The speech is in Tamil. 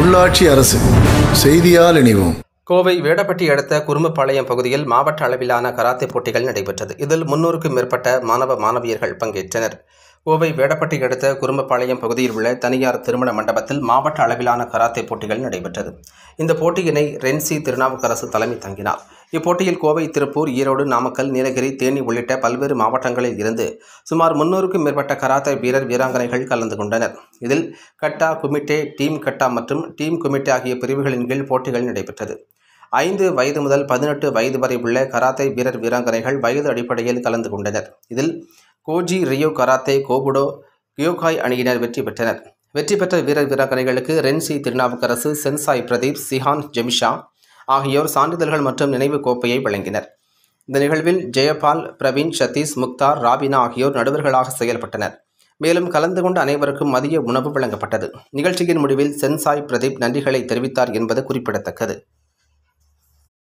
உள்ளாட்சி அரசு செய்தியால் இணைவோம் கோவை வேடப்பட்டி அடுத்த குறும்பபாளையம் பகுதியில் மாவட்ட அளவிலான கராத்தே போட்டிகள் நடைபெற்றது இதில் முன்னூறுக்கும் மேற்பட்ட மாணவ மாணவியர்கள் பங்கேற்றனர் கோவை வேடப்பட்டி அடுத்த குறும்பபாளையம் பகுதியில் உள்ள தனியார் திருமண மண்டபத்தில் மாவட்ட அளவிலான கராத்தே போட்டிகள் நடைபெற்றது இந்த போட்டியினை ரென்சி திருநாவுக்கரசு தலைமை தங்கினார் இப்போட்டியில் கோவை திருப்பூர் ஈரோடு நாமக்கல் நீலகிரி தேனி உள்ளிட்ட பல்வேறு மாவட்டங்களில் இருந்து சுமார் முன்னூறுக்கும் மேற்பட்ட கராத்தே வீரர் வீராங்கனைகள் கலந்து கொண்டனர் இதில் கட்டா குமிட்டே டீம் கட்டா மற்றும் டீம் குமிட்டே ஆகிய பிரிவுகளின் கீழ் போட்டிகள் நடைபெற்றது ஐந்து வயது முதல் பதினெட்டு வயது வரை உள்ள கராத்தே வீரர் வீராங்கனைகள் வயது அடிப்படையில் கலந்து கொண்டனர் இதில் Koji Ryu karate Kobudo Kyokai அணியினர் வெற்றி பெற்றனர் வெற்றி பெற்ற வீரர் வீராங்கனைகளுக்கு renshi Thirunavukkarasu sensei Pradeep shihan Jemisha ஆகியோர் சான்றிதழ்கள் மற்றும் நினைவு கோப்பையை வழங்கினர் இந்த நிகழ்வில் ஜெயபால் பிரவீன் சதீஷ் முக்தார் ராபினா ஆகியோர் நடுவர்களாக செயல்பட்டனர் மேலும் கலந்து கொண்ட அனைவருக்கும் மதிய உணவு வழங்கப்பட்டது நிகழ்ச்சியின் முடிவில் சென்சாய் பிரதீப் நன்றிகளை தெரிவித்தார் என்பது குறிப்பிடத்தக்கது